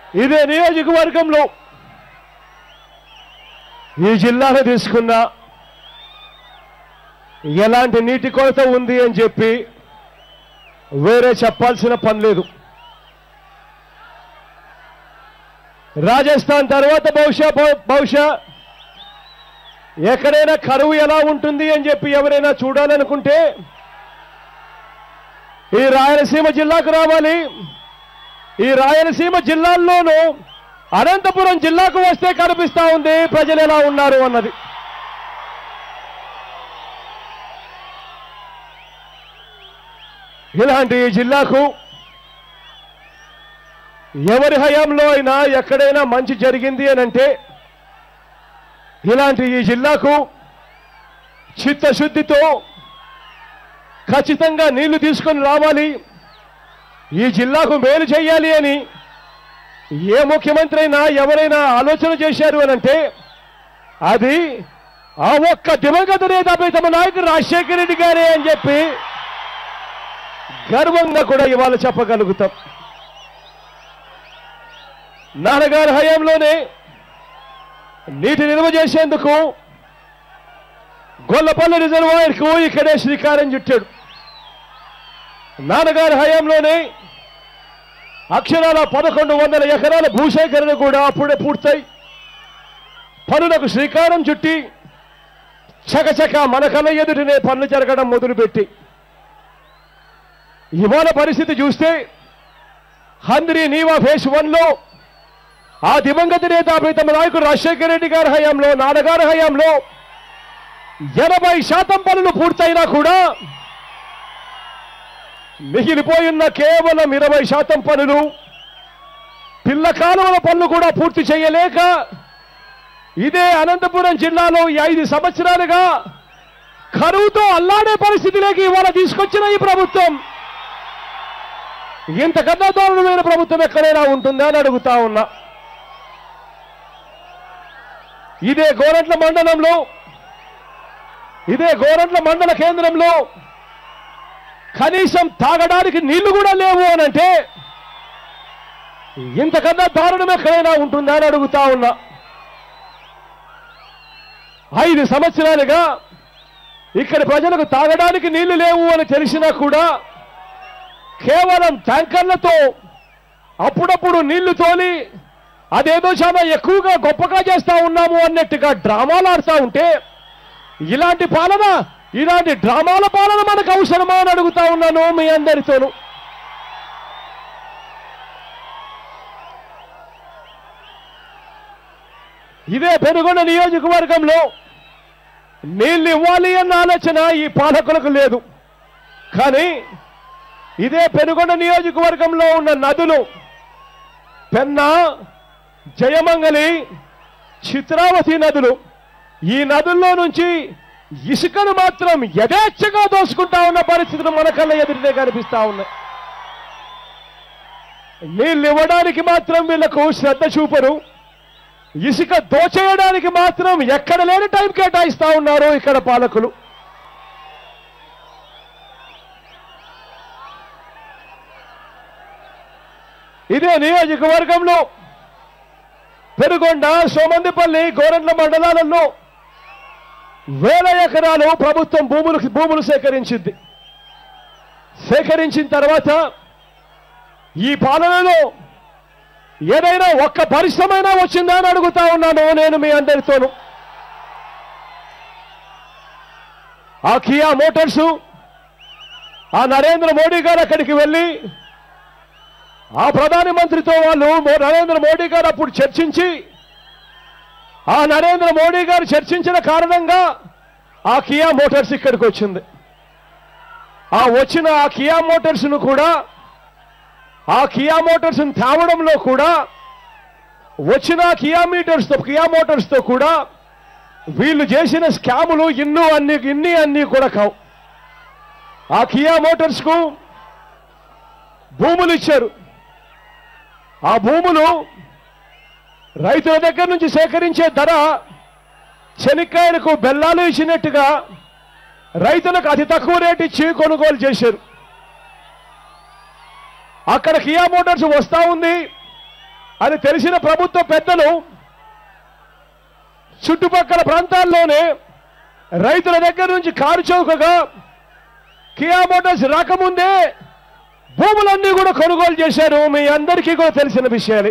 ఇదే నియోజకవర్గంలో ఈ జిల్లాను తీసుకున్నా ఎలాంటి నీటి కొరత ఉంది అని చెప్పి వేరే చెప్పాల్సిన పని లేదు రాజస్థాన్ తర్వాత బహుశా బహు- బహుశా ఎక్కడైనా కరువు ఎలా ఉంటుంది అని చెప్పి ఎవరైనా చూడాలనుకుంటే ఈ రాయలసీమ జిల్లాకు రావాలి ఈ రాయలసీమ జిల్లాల్లోనూ అనంతపురం జిల్లాకు వస్తే కనిపిస్తా ఉంది ప్రజలు ఎలా ఉన్నారు అన్నది ఇలాంటి ఈ జిల్లాకు ఎవరి హయాంలో అయినా ఎక్కడైనా మంచి జరిగింది అని అంటే ఇలాంటి ఈ జిల్లాకు చిత్తశుద్ధితో ఖచ్చితంగా నీళ్లు తీసుకొని రావాలి ఈ జిల్లాకు మేలు చేయాలి అని ఏ ముఖ్యమంత్రి అయినా ఎవరైనా ఆలోచన చేశారు అని అంటే అది ఆ ఒక్క దివంగత నేత ప్రీతమ నాయకుడు రాజశేఖర రెడ్డి గారే అని చెప్పి గర్వంగా కూడా ఇవాళ చెప్పగలుగుతాం నాన్నగారి హయాంలోనే నీటి నిల్వ చేసేందుకు గొల్లపల్లి రిజర్వాయర్కు ఇక్కడే శ్రీకారం చుట్టాడు నాన్నగారి హయాంలోనే అక్షరాల పదకొండు వందల ఎకరాల భూసేకరణ కూడా అప్పుడే పూర్తయి పనులకు శ్రీకారం చుట్టి చకచక మన కళ్ళ ఎదుటినే పనులు జరగడం మొదలుపెట్టి ఇవాళ పరిస్థితి చూస్తే హంద్రి నీవా ఫేస్ వన్ లో ఆ దివంగత నేత ప్రీతమ నాయకుడు రాజశేఖర రెడ్డి గారి హయాంలో నాన్నగారి హయాంలో ఎనభై శాతం పనులు పూర్తయినా కూడా మిగిలిపోయిన కేవలం ఇరవై శాతం పనులు పిల్ల కాలువల పనులు కూడా పూర్తి చేయలేక ఇదే అనంతపురం జిల్లాలో ఈ ఐదు సంవత్సరాలుగా కరువుతో అల్లాడే పరిస్థితిలోకి ఇవాళ తీసుకొచ్చిన ఈ ప్రభుత్వం ఇంతకన్నా దారుణమైన ప్రభుత్వం ఎక్కడైనా ఉంటుందా అని అడుగుతా ఉన్నా ఇదే గోరంట్ల మండలంలో ఇదే గోరంట్ల మండల కేంద్రంలో కనీసం తాగడానికి నీళ్లు కూడా లేవు అని అంటే ఇంతకన్నా దారుణం ఎక్కడైనా ఉంటుందా అని అడుగుతా ఉన్నా ఐదు సంవత్సరాలుగా ఇక్కడ ప్రజలకు తాగడానికి నీళ్లు లేవు అని తెలిసినా కూడా కేవలం ట్యాంకర్లతో అప్పుడప్పుడు నీళ్లు తోలి అదేదో చాలా ఎక్కువగా గొప్పగా చేస్తా ఉన్నాము అన్నట్టుగా డ్రామాలు ఆడుతూ ఉంటే ఇలాంటి పాలన ఇలాంటి డ్రామాల పాలన మనకు అవసరమా అని అడుగుతా ఉన్నాను మీ అందరితోనూ ఇదే పెనుగొండ నియోజకవర్గంలో నీళ్ళు ఇవ్వాలి అన్న ఆలోచన ఈ పాలకులకు లేదు కానీ ఇదే పెనుగొండ నియోజకవర్గంలో ఉన్న నదులు పెన్నా జయమంగలి చిత్రావతి నదులు ఈ నదుల్లో నుంచి ఇసుకను మాత్రం యథేచ్ఛగా దోసుకుంటా ఉన్న పరిస్థితులు మన కళ్ళ ఎదురునే కనిపిస్తా ఉన్నాయి నీళ్ళు ఇవ్వడానికి మాత్రం వీళ్లకు శ్రద్ధ చూపరు ఇసుక దోచేయడానికి మాత్రం ఎక్కడ లేని టైం కేటాయిస్తా ఉన్నారు ఇక్కడ పాలకులు ఇదే నియోజకవర్గంలో పెరుగొండ సోమందిపల్లి గోరంట్ల మండలాలలో వేల ఎకరాలు ప్రభుత్వం భూములు భూములు సేకరించింది సేకరించిన తర్వాత ఈ పాలనలో ఏదైనా ఒక్క పరిశ్రమైనా వచ్చిందా అని అడుగుతా ఉన్నాను నేను మీ అందరితోనూ ఆ కియా మోటార్స్ ఆ నరేంద్ర మోడీ గారు అక్కడికి వెళ్ళి ఆ ప్రధాని మంత్రితో వాళ్ళు మో- నరేంద్ర మోడీ గారు అప్పుడు చర్చించి ఆ నరేంద్ర మోడీ గారు చర్చించిన కారణంగా ఆ కియా మోటార్స్ ఇక్కడికి వచ్చింది ఆ వచ్చిన ఆ కియా మోటార్స్ను కూడా ఆ కియా మోటార్స్ తేవడంలో కూడా వచ్చిన కియా మీటర్స్ తో కియా మోటార్స్ తో కూడా వీళ్ళు చేసిన స్కాములు ఇన్ను అన్ని ఇన్ని అన్ని కూడా కావు ఆ కియా మోటార్స్ కు భూములు ఇచ్చారు ఆ భూములు రైతుల దగ్గర నుంచి సేకరించే ధర శనిక్కాయలకు బెల్లాలు ఇచ్చినట్టుగా రైతులకు అతి తక్కువ రేటు ఇచ్చి కొనుగోలు చేశారు అక్కడ కియా మోటార్స్ వస్తా ఉంది అని తెలిసిన ప్రభుత్వ పెద్దలు చుట్టుపక్కల ప్రాంతాల్లోనే రైతుల దగ్గర నుంచి కారు చౌకగా కియా మోటార్స్ రాకముందే భూములన్నీ కూడా కొనుగోలు చేశారు మీ అందరికీ కూడా తెలిసిన విషయాలే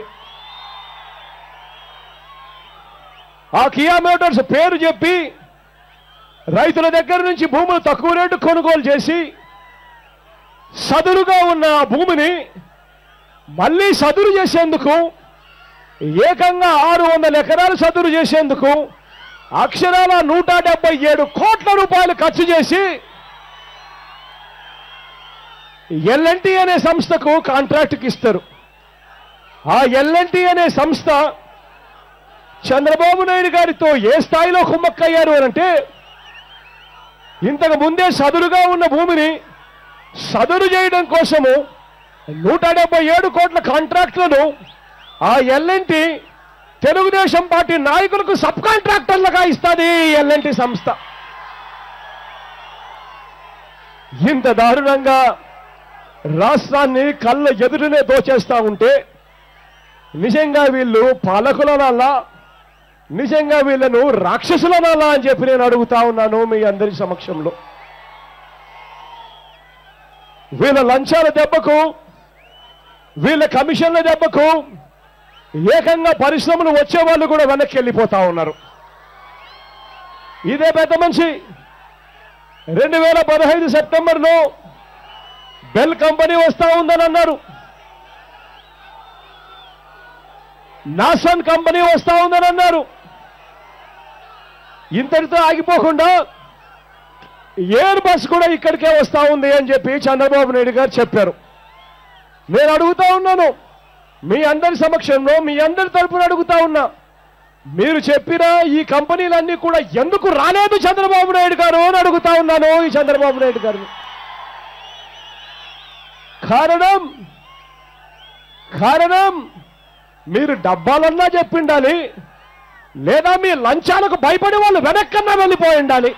ఆ కియా మోటార్స్ పేరు చెప్పి రైతుల దగ్గర నుంచి భూములు తక్కువ రేటు కొనుగోలు చేసి సదురుగా ఉన్న ఆ భూమిని మళ్ళీ సదురు చేసేందుకు ఏకంగా ఆరు వందల ఎకరాలు సదురు చేసేందుకు అక్షరాల నూట డెబ్బై ఏడు కోట్ల రూపాయలు ఖర్చు చేసి ఎల్ఎన్టీ అనే సంస్థకు కాంట్రాక్ట్కి ఇస్తారు ఆ ఎల్ఎన్టీ అనే సంస్థ చంద్రబాబు నాయుడు గారితో ఏ స్థాయిలో కుమ్మక్కయ్యారు అని అంటే ఇంతకు ముందే సదురుగా ఉన్న భూమిని సదురు చేయడం కోసము నూట డెబ్బై ఏడు కోట్ల కాంట్రాక్టులను ఆ ఎల్ఎన్టీ తెలుగుదేశం పార్టీ నాయకులకు సబ్ కాంట్రాక్టర్లుగా ఇస్తుంది ఎల్ఎన్టీ సంస్థ ఇంత దారుణంగా రాష్ట్రాన్ని కళ్ళ ఎదురునే దోచేస్తా ఉంటే నిజంగా వీళ్ళు పాలకులనాలా నిజంగా వీళ్ళను రాక్షసులనాలా అని చెప్పి నేను అడుగుతా ఉన్నాను మీ అందరి సమక్షంలో వీళ్ళ లంచాల దెబ్బకు వీళ్ళ కమిషన్ల దెబ్బకు ఏకంగా పరిశ్రమలు వచ్చే వాళ్ళు కూడా వెనక్కి వెళ్ళిపోతా ఉన్నారు ఇదే పెద్ద మనిషి రెండు వేల పదహైదు సెప్టెంబర్లో బెల్ కంపెనీ వస్తా ఉందని అన్నారు నాసన్ కంపెనీ వస్తా ఉందని అన్నారు ఇంతటితో ఆగిపోకుండా ఎయిర్ బస్ కూడా ఇక్కడికే వస్తా ఉంది అని చెప్పి చంద్రబాబు నాయుడు గారు చెప్పారు నేను అడుగుతా ఉన్నాను మీ అందరి సమక్షంలో మీ అందరి తరపున అడుగుతా ఉన్నా మీరు చెప్పిన ఈ కంపెనీలన్నీ కూడా ఎందుకు రాలేదు చంద్రబాబు నాయుడు గారు అని అడుగుతా ఉన్నాను ఈ చంద్రబాబు నాయుడు గారిని కారణం కారణం మీరు డబ్బాలన్నా చెప్పిండాలి లేదా మీ లంచాలకు భయపడి వాళ్ళు వెనక్కన్నా వెళ్ళిపోయి ఉండాలి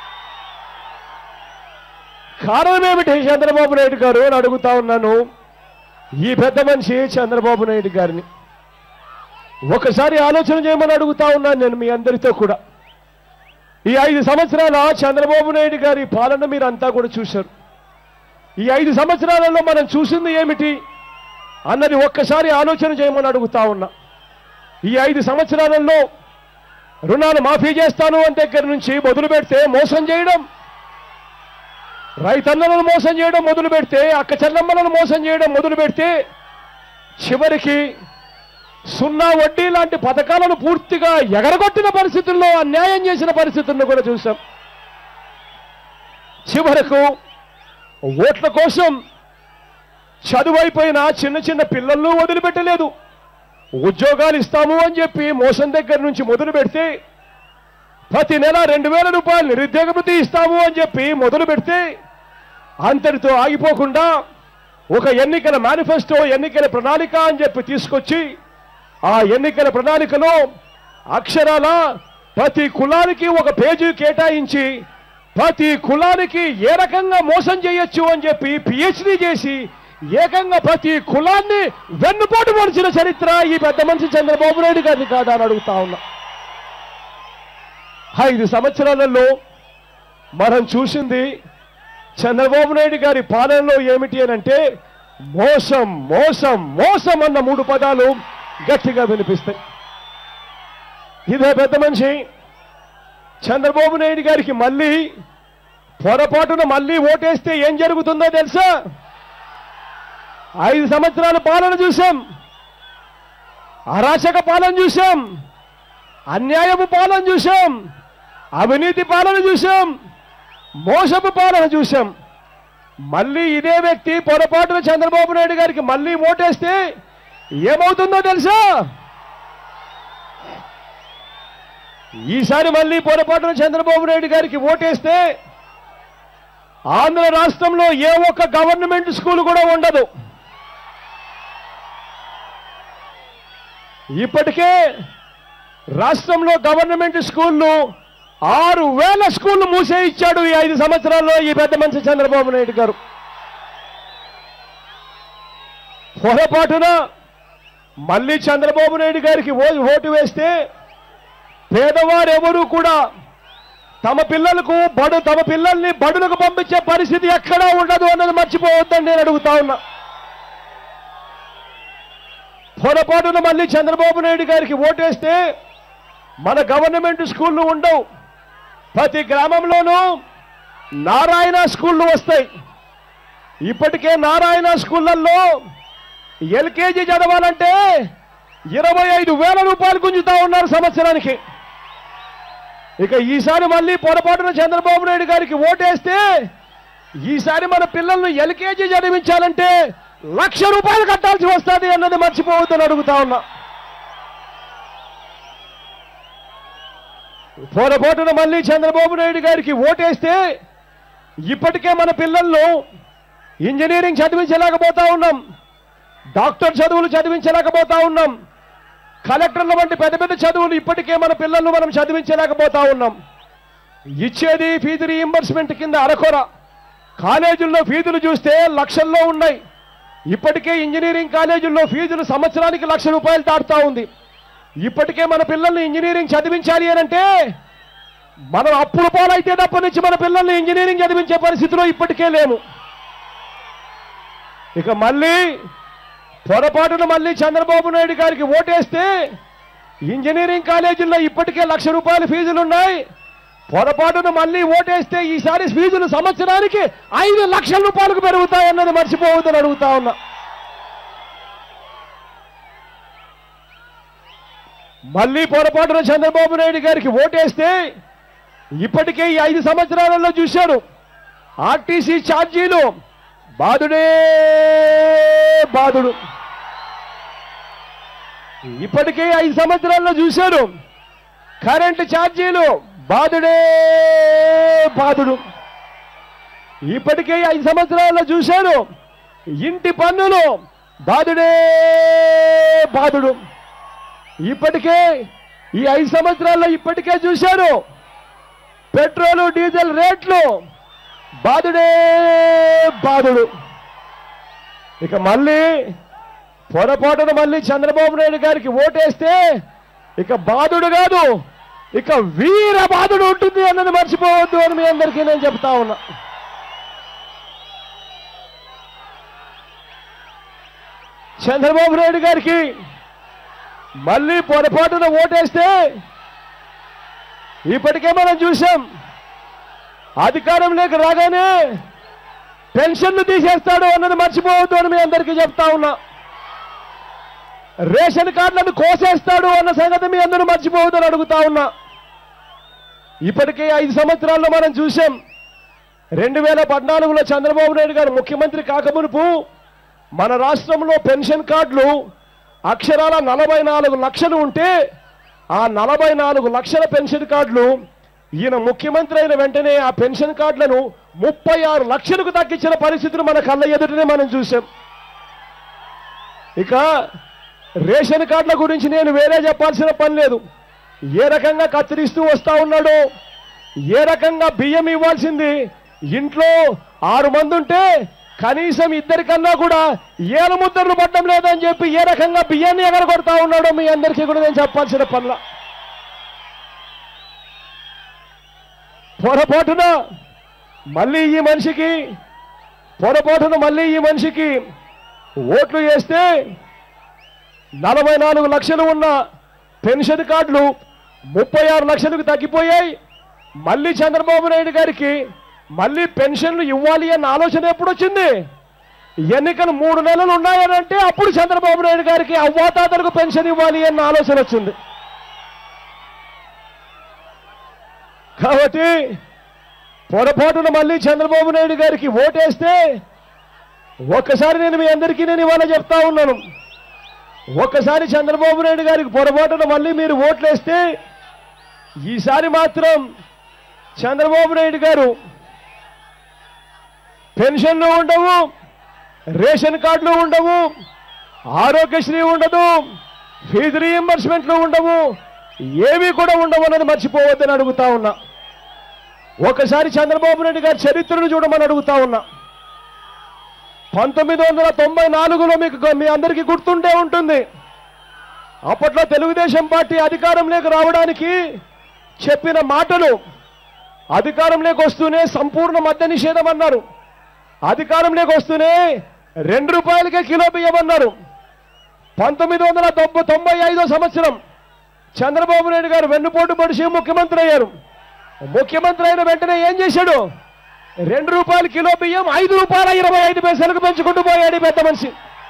కారణం ఏమిటి చంద్రబాబు నాయుడు గారు అని అడుగుతా ఉన్నాను ఈ పెద్ద మనిషి చంద్రబాబు నాయుడు గారిని ఒకసారి ఆలోచన చేయమని అడుగుతా ఉన్నాను నేను మీ అందరితో కూడా ఈ ఐదు సంవత్సరాల చంద్రబాబు నాయుడు గారి పాలన మీరు అంతా కూడా చూశారు ఈ ఐదు సంవత్సరాలలో మనం చూసింది ఏమిటి అన్నది ఒక్కసారి ఆలోచన చేయమని అడుగుతా ఉన్నా ఈ ఐదు సంవత్సరాలలో రుణాలు మాఫీ చేస్తాను అని దగ్గర నుంచి మొదలు పెడితే మోసం చేయడం రైతన్నలను మోసం చేయడం మొదలు పెడితే అక్క చెల్లమ్మలను మోసం చేయడం మొదలు పెడితే చివరికి సున్నా వడ్డీ లాంటి పథకాలను పూర్తిగా ఎగరగొట్టిన పరిస్థితుల్లో అన్యాయం చేసిన పరిస్థితులను కూడా చూసాం చివరకు ఓట్ల కోసం చదువైపోయిన చిన్న చిన్న పిల్లలను వదిలిపెట్టలేదు ఉద్యోగాలు ఇస్తాము అని చెప్పి మోసం దగ్గర నుంచి మొదలు పెడితే ప్రతి నెల రెండు వేల రూపాయలు నిరుద్యోగ వృత్తి ఇస్తాము అని చెప్పి మొదలు పెడితే అంతటితో ఆగిపోకుండా ఒక ఎన్నికల మేనిఫెస్టో ఎన్నికల ప్రణాళిక అని చెప్పి తీసుకొచ్చి ఆ ఎన్నికల ప్రణాళికలో అక్షరాల ప్రతి కులానికి ఒక పేజీ కేటాయించి ప్రతి కులానికి ఏ రకంగా మోసం చేయొచ్చు అని చెప్పి పిహెచ్డి చేసి ఏకంగా ప్రతి కులాన్ని వెన్నుపోటు పొడిచిన చరిత్ర ఈ పెద్ద మనిషి చంద్రబాబు నాయుడు గారిని కాదా అని అడుగుతా ఉన్నా ఐదు సంవత్సరాలలో మనం చూసింది చంద్రబాబు నాయుడు గారి పాలనలో ఏమిటి అని అంటే మోసం మోసం మోసం అన్న మూడు పదాలు గట్టిగా వినిపిస్తాయి ఇదే పెద్ద మనిషి చంద్రబాబు నాయుడు గారికి మళ్ళీ పొరపాటున మళ్ళీ ఓటేస్తే ఏం జరుగుతుందో తెలుసా ఐదు సంవత్సరాల పాలన చూసాం అరాచక పాలన చూసాం అన్యాయపు పాలన చూసాం అవినీతి పాలన చూసాం మోసపు పాలన చూసాం మళ్ళీ ఇదే వ్యక్తి పొరపాటున చంద్రబాబు నాయుడు గారికి మళ్ళీ ఓటేస్తే ఏమవుతుందో తెలుసా ఈసారి మళ్ళీ పొరపాటున చంద్రబాబు నాయుడు గారికి ఓటేస్తే ఆంధ్ర రాష్ట్రంలో ఏ ఒక్క గవర్నమెంట్ స్కూల్ కూడా ఉండదు ఇప్పటికే రాష్ట్రంలో గవర్నమెంట్ స్కూళ్ళు ఆరు వేల స్కూళ్ళు మూసే ఇచ్చాడు ఈ ఐదు సంవత్సరాల్లో ఈ పెద్ద మనిషి చంద్రబాబు నాయుడు గారు పొరపాటున మళ్ళీ చంద్రబాబు నాయుడు గారికి ఓ- ఓటు వేస్తే పేదవారు ఎవరు కూడా తమ పిల్లలకు బడు తమ పిల్లల్ని బడులకు పంపించే పరిస్థితి ఎక్కడా ఉండదు అన్నది మర్చిపోవద్దని నేను అడుగుతా ఉన్నా పొరపాటున మళ్ళీ చంద్రబాబు నాయుడు గారికి ఓటేస్తే మన గవర్నమెంట్ స్కూళ్ళు ఉండవు ప్రతి గ్రామంలోనూ నారాయణ స్కూళ్ళు వస్తాయి ఇప్పటికే నారాయణ స్కూళ్ళల్లో ఎల్కేజీ చదవాలంటే ఇరవై ఐదు వేల రూపాయలు గుంజుతా ఉన్నారు సంవత్సరానికి ఇక ఈసారి మళ్ళీ పొరపాటున చంద్రబాబు నాయుడు గారికి ఓటేస్తే ఈసారి మన పిల్లల్ని ఎల్కేజీ చదివించాలంటే లక్ష రూపాయలు కట్టాల్సి వస్తుంది అన్నది మర్చిపోవద్దని అడుగుతా ఉన్నా పొరపాటున మళ్ళీ చంద్రబాబు నాయుడు గారికి ఓటేస్తే ఇప్పటికే మన పిల్లలను ఇంజనీరింగ్ చదివించలేకపోతా ఉన్నాం డాక్టర్ చదువులు చదివించలేకపోతా ఉన్నాం కలెక్టర్ల వంటి పెద్ద పెద్ద చదువులు ఇప్పటికే మన పిల్లలను మనం చదివించలేకపోతా ఉన్నాం ఇచ్చేది ఫీజు రీయింబర్స్మెంట్ కింద అరకొర కాలేజీల్లో ఫీజులు చూస్తే లక్షల్లో ఉన్నాయి ఇప్పటికే ఇంజనీరింగ్ కాలేజీల్లో ఫీజులు సంవత్సరానికి లక్ష రూపాయలు దాటుతా ఉంది ఇప్పటికే మన పిల్లల్ని ఇంజనీరింగ్ చదివించాలి అని అంటే మనం అప్పుల పాలైతే తప్ప నుంచి మన పిల్లల్ని ఇంజనీరింగ్ చదివించే పరిస్థితిలో ఇప్పటికే లేము ఇక మళ్ళీ పొరపాటున మళ్ళీ చంద్రబాబు నాయుడు గారికి ఓటేస్తే ఇంజనీరింగ్ కాలేజీల్లో ఇప్పటికే లక్ష రూపాయల ఫీజులు ఉన్నాయి పొరపాటున మళ్ళీ ఓటేస్తే ఈసారి ఫీజులు సంవత్సరానికి ఐదు లక్షల రూపాయలకు పెరుగుతాయన్నది మర్చిపోవద్దని అడుగుతా ఉన్నా మళ్ళీ పొరపాటున చంద్రబాబు నాయుడు గారికి ఓటేస్తే ఇప్పటికే ఈ ఐదు సంవత్సరాలలో చూశారు ఆర్టీసీ ఛార్జీలు బాధుడే బాధుడు ఇప్పటికే ఐదు సంవత్సరాల్లో చూశారు కరెంటు ఛార్జీలు బాధుడే బాధుడు ఇప్పటికే ఐదు సంవత్సరాల్లో చూశారు ఇంటి పన్నులు బాధుడే బాధుడు ఇప్పటికే ఈ ఐదు సంవత్సరాల్లో ఇప్పటికే చూశారు పెట్రోలు డీజిల్ రేట్లు బాధుడే బాధుడు ఇక మళ్ళీ పొరపాటున మళ్ళీ చంద్రబాబు నాయుడు గారికి ఓటేస్తే ఇక బాధుడు కాదు ఇక వీర బాధుడు ఉంటుంది అన్నది మర్చిపోవద్దు అని మీ అందరికీ నేను చెప్తా ఉన్నా చంద్రబాబు నాయుడు గారికి మళ్ళీ పొరపాటున ఓటేస్తే ఇప్పటికే మనం చూసాం అధికారంలోకి రాగానే పెన్షన్లు తీసేస్తాడు అన్నది మర్చిపోవద్దు అని మీ అందరికీ చెప్తా ఉన్నా రేషన్ కార్డులను కోసేస్తాడు అన్న సంగతి మీ అందరూ మర్చిపోవద్దు అని అడుగుతా ఉన్నా ఇప్పటికే ఐదు సంవత్సరాల్లో మనం చూసాం రెండు వేల పద్నాలుగులో చంద్రబాబు నాయుడు గారు ముఖ్యమంత్రి కాకమునుపు మన రాష్ట్రంలో పెన్షన్ కార్డులు అక్షరాల నలభై నాలుగు లక్షలు ఉంటే ఆ నలభై నాలుగు లక్షల పెన్షన్ కార్డులు ఈయన ముఖ్యమంత్రి అయిన వెంటనే ఆ పెన్షన్ కార్డులను ముప్పై ఆరు లక్షలకు తగ్గించిన పరిస్థితులు మన కళ్ళ ఎదుటనే మనం చూసాం ఇక రేషన్ కార్డుల గురించి నేను వేరే చెప్పాల్సిన పని లేదు ఏ రకంగా కత్తిరిస్తూ వస్తా ఉన్నాడో ఏ రకంగా బియ్యం ఇవ్వాల్సింది ఇంట్లో ఆరు మంది ఉంటే కనీసం ఇద్దరికన్నా కూడా ఏల ముద్దర్లు పడడం లేదని చెప్పి ఏ రకంగా బియ్యాన్ని ఎగరగొడతా ఉన్నాడో మీ అందరికీ కూడా నేను చెప్పాల్సిన పనుల పొరపాటున మళ్ళీ ఈ మనిషికి పొరపాటున మళ్ళీ ఈ మనిషికి ఓట్లు వేస్తే నలభై నాలుగు లక్షలు ఉన్న పెన్షన్ కార్డులు ముప్పై ఆరు లక్షలకు తగ్గిపోయాయి మళ్ళీ చంద్రబాబు నాయుడు గారికి మళ్ళీ పెన్షన్లు ఇవ్వాలి అన్న ఆలోచన ఎప్పుడు వచ్చింది ఎన్నికలు మూడు నెలలు ఉన్నాయనంటే అప్పుడు చంద్రబాబు నాయుడు గారికి అవ్వాతాతలకు పెన్షన్ ఇవ్వాలి అన్న ఆలోచన వచ్చింది కాబట్టి పొరపాటున మళ్ళీ చంద్రబాబు నాయుడు గారికి ఓటేస్తే ఒక్కసారి నేను మీ అందరికీ నేను ఇవాళ చెప్తా ఉన్నాను ఒక్కసారి చంద్రబాబు నాయుడు గారికి పొరపాటున మళ్ళీ మీరు ఓట్లేస్తే ఈసారి మాత్రం చంద్రబాబు నాయుడు గారు పెన్షన్లు ఉండవు రేషన్ కార్డులు ఉండవు ఆరోగ్యశ్రీ ఉండదు ఫీజు రీఎంబర్స్మెంట్లు ఉండవు ఏమీ కూడా ఉండవు అన్నది మర్చిపోవద్దని అడుగుతా ఉన్నా ఒకసారి చంద్రబాబు నాయుడు గారి చరిత్రను చూడమని అడుగుతా ఉన్నా పంతొమ్మిది వందల తొంభై నాలుగులో మీకు గు- మీ అందరికీ గుర్తుండే ఉంటుంది అప్పట్లో తెలుగుదేశం పార్టీ అధికారంలోకి రావడానికి చెప్పిన మాటలు అధికారంలోకి వస్తూనే సంపూర్ణ మద్య నిషేధం అన్నారు అధికారంలోకి వస్తూనే రెండు రూపాయలకే కిలో బియ్యం అన్నారు పంతొమ్మిది వందల తొంభై తొంభై ఐదో సంవత్సరం చంద్రబాబు నాయుడు గారు వెన్నుపోటు మనిషి ముఖ్యమంత్రి అయ్యారు ముఖ్యమంత్రి అయిన వెంటనే ఏం చేశాడు రెండు రూపాయల కిలో బియ్యం ఐదు రూపాయల ఇరవై ఐదు పైసలకు పెంచుకుంటూ పోయాడు ఈ పెద్ద మనిషి